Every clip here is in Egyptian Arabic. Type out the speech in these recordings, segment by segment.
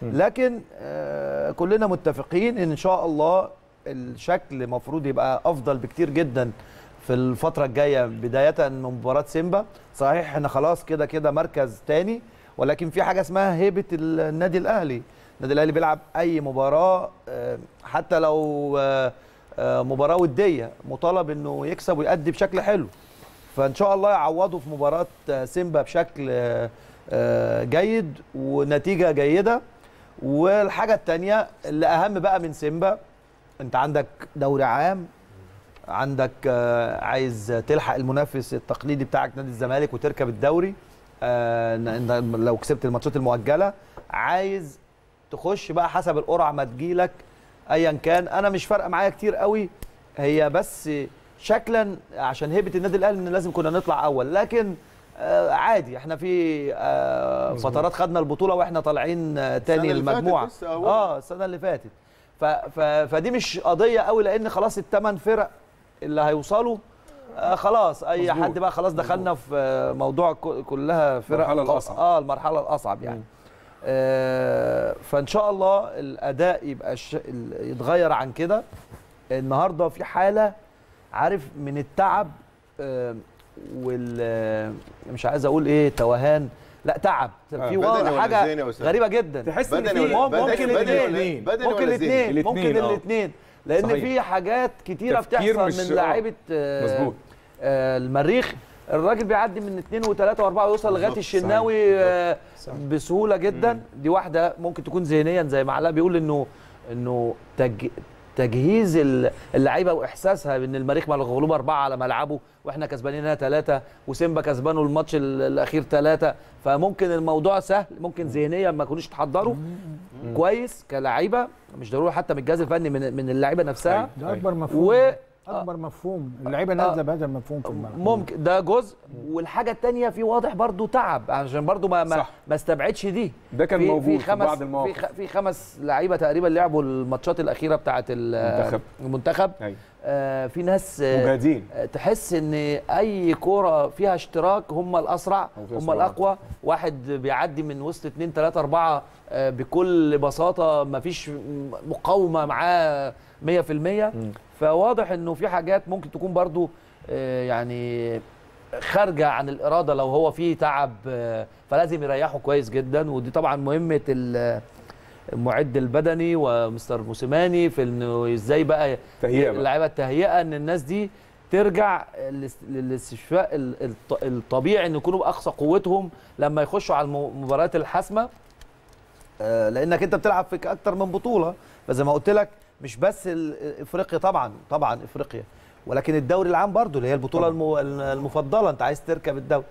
لكن آه، كلنا متفقين ان ان شاء الله الشكل المفروض يبقى افضل بكتير جدا في الفتره الجايه بدايه من مباراه سيمبا صحيح احنا خلاص كده كده مركز تاني ولكن في حاجه اسمها هيبه النادي الاهلي النادي الاهلي بيلعب اي مباراه آه، حتى لو آه، آه، مباراه وديه مطالب انه يكسب ويأدي بشكل حلو فان شاء الله يعوضوا في مباراه آه، سيمبا بشكل آه، آه، جيد ونتيجه جيده والحاجه الثانيه اللي اهم بقى من سيمبا انت عندك دوري عام عندك آه، عايز تلحق المنافس التقليدي بتاعك نادي الزمالك وتركب الدوري آه، إن- إن لو كسبت الماتشات المؤجله عايز تخش بقى حسب القرعه ما تجيلك ايا كان انا مش فارقه معايا كتير قوي هي بس شكلا عشان هيبه النادي الاهلي ان لازم كنا نطلع اول لكن آه عادي احنا في آه فترات خدنا البطوله واحنا طالعين آه تاني اللي فاتت المجموعه لسه أول. اه السنه اللي فاتت ف ف فدي مش قضيه قوي لان خلاص الثمان فرق اللي هيوصلوا آه خلاص اي مظبوط. حد بقى خلاص دخلنا في آه، موضوع ك- كلها فرق المرحلة قو- الأصعب. اه المرحله الاصعب يعني آه فان شاء الله الاداء يبقى ش... ال- يتغير عن كده النهارده في حاله عارف من التعب آه وال آه، مش عايز اقول ايه توهان لا تعب في بدني واضح ولا ذهني حاجه يا أستاذ؟ غريبه جدا تحس ان بدني في ولا- ممكن بدني- بدني ولا- الاثنين بدني ممكن ولا ذهني؟ الاثنين ممكن الاتنين، آه. الاثنين لان صحيح. في حاجات كتيره تفكير بتحصل مش- من آه. لعيبه آه، مظبوط. آه، المريخ الراجل بيعدي من اثنين وثلاثه واربعه ويوصل لغايه بالظبط، الشناوي آه، صحيح. بسهوله جدا دي واحده ممكن تكون ذهنيا زي ما علاء بيقول انه انه تج... تجهيز ال- اللعيبه واحساسها بان المريخ مغلوب اربعه على ملعبه واحنا كسبانين هنا ثلاثه وسيمبا كسبانه الماتش ال- الاخير ثلاثه فممكن الموضوع سهل ممكن ذهنيا ما كانوش تحضروا كويس كلعيبه مش ضروري حتى من الجهاز الفني من من اللعيبه نفسها ده اكبر مفهوم و اكبر مفهوم اللعيبه نازله بهذا المفهوم في الملعب ممكن ده جزء والحاجه الثانيه في واضح برضو تعب عشان برضو ما ما, صح. ما استبعدش دي ده كان في موجود في في خمس بعض في, المواقف خ- في خمس لعيبه تقريبا لعبوا الماتشات الاخيره بتاعه المنتخب. المنتخب أيوة. آه في ناس آه مجاهدين آه، تحس ان اي كوره فيها اشتراك هم الاسرع أو فيها هم سرعة. الاقوى واحد بيعدي من وسط اتنين تلاته اربعه آه، بكل بساطه مفيش مقاومه معاه 100% فواضح انه في حاجات ممكن تكون برضو آه، يعني خارجه عن الاراده لو هو فيه تعب آه، فلازم يريحه كويس جدا ودي طبعا مهمه ال- المعد البدني ومستر موسيماني في انه ازاي بقى تهيئة بقى. اللعيبه التهيئه ان الناس دي ترجع للاس- للاستشفاء ال- الط- الطبيعي ان يكونوا باقصى قوتهم لما يخشوا على الم- المباريات الحاسمه آه، لانك انت بتلعب في اكتر من بطوله فزي ما قلت لك مش بس ال- افريقيا طبعا طبعا افريقيا ولكن الدوري العام برضو اللي هي البطوله المو- المفضله انت عايز تركب الدوري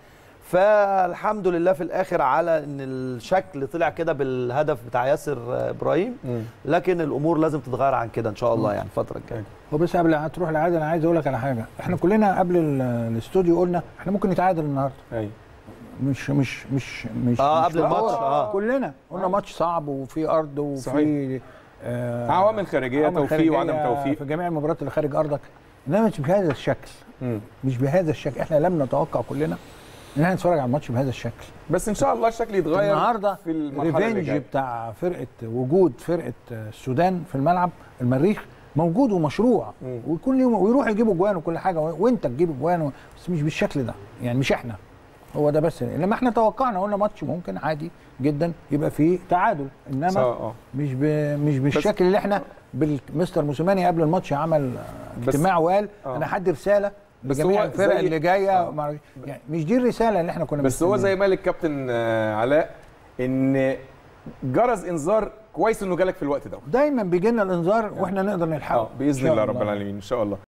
فالحمد لله في الاخر على ان الشكل طلع كده بالهدف بتاع ياسر آه، ابراهيم لكن الامور لازم تتغير عن كده ان شاء الله يعني الفتره الجايه هو بس قبل ما تروح العاده انا عايز اقول لك على حاجه احنا كلنا قبل ال- الاستوديو قلنا احنا ممكن نتعادل النهارده ايوه مش مش مش مش اه مش قبل الماتش كورة. اه كلنا قلنا ماتش صعب وفي ارض وفي صحيح. آه عوامل خارجيه عوامل توفيق وعدم خارجية توفيق في جميع المباريات اللي خارج ارضك انما مش بهذا الشكل مم. مش بهذا الشكل احنا لم نتوقع كلنا ان احنا نتفرج على الماتش بهذا الشكل بس ان شاء الله الشكل يتغير النهارده في المرحله اللي ريفنج جايه بتاع فرقه وجود فرقه السودان في الملعب المريخ موجود ومشروع مم. وكل يوم ويروح يجيبوا جوان وكل حاجه وانت تجيب جوان بس مش بالشكل ده يعني مش احنا هو ده بس لما احنا توقعنا قلنا ماتش ممكن عادي جدا يبقى فيه تعادل سواء انما اه مش ب... مش بالشكل اللي احنا بالمستر موسيماني قبل الماتش عمل بس- اجتماع وقال آه. انا هدي رساله بس بجميع هو الفرق زي- اللي جايه آه. معرفش- يعني مش دي الرساله اللي احنا كنا بس هو مستنيينها. زي ما قال الكابتن آه، علاء ان جرس انذار كويس انه جالك في الوقت ده دايما بيجي لنا الانذار واحنا نقدر نلحقه اه باذن إن شاء الله رب العالمين ان شاء الله